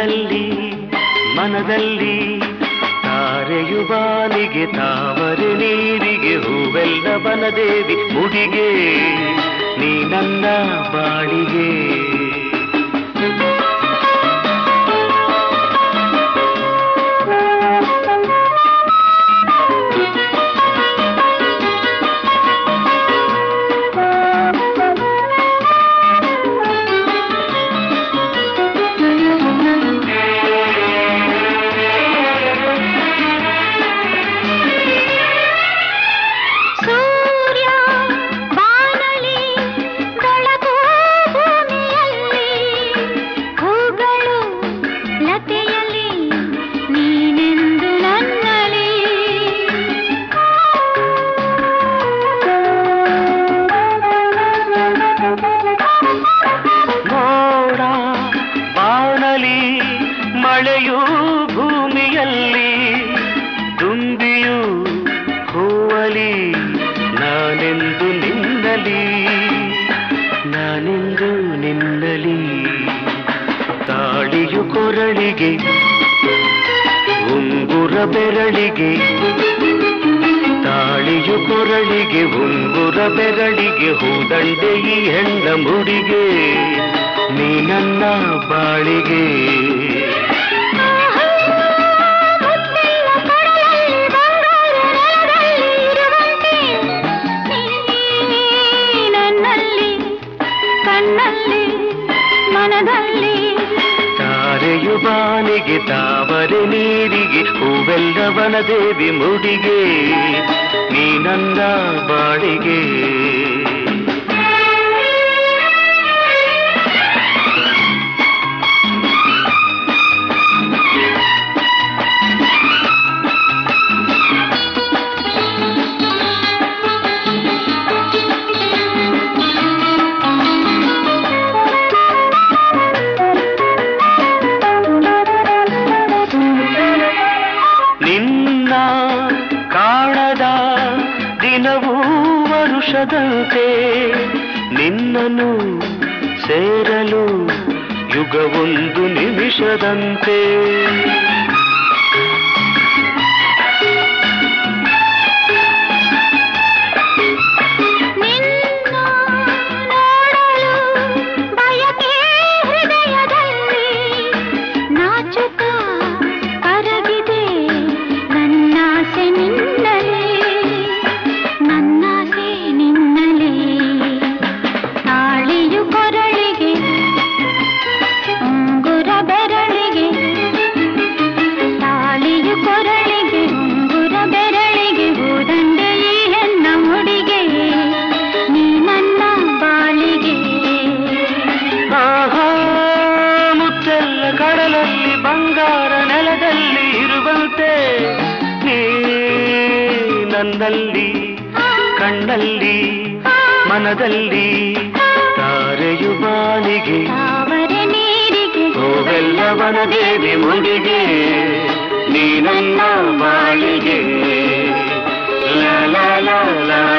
ಕಣ್ಣಲ್ಲಿ ಮನದಲ್ಲಿ ತಾರೆಯು ಬಾನಿಗೆ ತಾವರೆ ನೀರಿಗೆ ಹೂವೆಲ್ಲ ಬನದೇವಿ ಮುಡಿಗೆ ನೀ ನನ್ನ ಬಾಳಿಗೆ ಸೂರ್ಯ ಬಾನಲಿ ಬೆಳಕು ಭೂಮಿಯಲ್ಲಿ ಹೂಗಳು ಲತೆಯಲ್ಲಿ ನೀನೆಂದು ನನ್ನಲಿ ಮೋಡ ಬಾಣಲಿ ಮಳೆಯೂ ಭೂಮಿಯಲ್ಲಿ ತುಂಬಿಯು ಹೂವಲಿ ನಾನೆಂದು ನಿನ್ನಲಿ ನಾನೆಂದು ನಿನ್ನಲಿ ತಾಳಿಯು ಕೊರಳಿಗೆ ಉಂಗುರ ಬೆರಳಿಗೆ ತಾಳಿಯು ಕೊರಳಿಗೆ ಉಂಗುರ ಬೆರಳಿಗೆ ಹೂದಂಡೆ ಈ ಹೆಣ್ಣ ಮುಡಿಗೆ ನೀ ನನ್ನ ಬಾಳಿಗೆ ಮುತ್ತಿನ ಕಡಲಲ್ಲಿ ಬಂಗಾರ ನೆಲದಲ್ಲಿ ಇರುವಂತೆ ನೀ ನನ್ನಲ್ಲಿ ಕಣ್ಣಲ್ಲಿ ಮನದಲ್ಲಿ ತಾರೆಯು ಬಾನಿಗೆ ತಾವರೆ ನೀರಿಗೆ ಹೂವೆಲ್ಲವನ ದೇವಿ ಮುಡಿಗೆ ನೀ ನನ್ನ ಬಾಳಿಗೆ ನಿನ್ನ ಕಾಣದ ದಿನವೂ ವರುಷದಂತೆ ನಿನ್ನನು ಸೇರಲು ಯುಗವೊಂದು ನಿಮಿಷದಂತೆ ನಿನ್ನ ನೋಡಲು ಬಯಕೆ ಹೃದಯದಲ್ಲಿ ನಾಚುತ್ತಾ ಕರಗಿದೆ ನನ್ನಾಸೆ ನಿನ್ನಲೇ ನನ್ನಾಸೆ ನಿನ್ನಲೇ ತಾಳಿಯು ಕೊರಳಿಗೆ ಉಂಗುರ ಬೆರಳಿಗೆ ತಾಳಿಯು ಕೊರಳಿಗೆ ಉಂಗುರ ಬೆರಳಿಗೆ ಹೂದಂಡೆ ಈ ಹೆಣ್ಣ ಮುಡಿಗೆ ನೀ ನನ್ನ ಬಾಳಿಗೆ ಆಹಾ ಮುತ್ತೆಲ್ಲ ಕಡಲಲ್ಲಿ ಬಂಗಾರ ನೆಲದಲ್ಲಿ ಇರುವಂತೆ ನೀ ನನ್ನಲ್ಲಿ ಕಣ್ಣಲ್ಲಿ ಮನದಲ್ಲಿ ತಾರೆಯು ಬಾನಿಗೆ ತಾವರೆ ನೀರಿಗೆ ಹೂವೆಲ್ಲವನ ದೇವಿ ಮುಡಿಗೆ ನೀ ನನ್ನ ಬಾಳಿಗೆ ಲ ಲ ಲ ಲ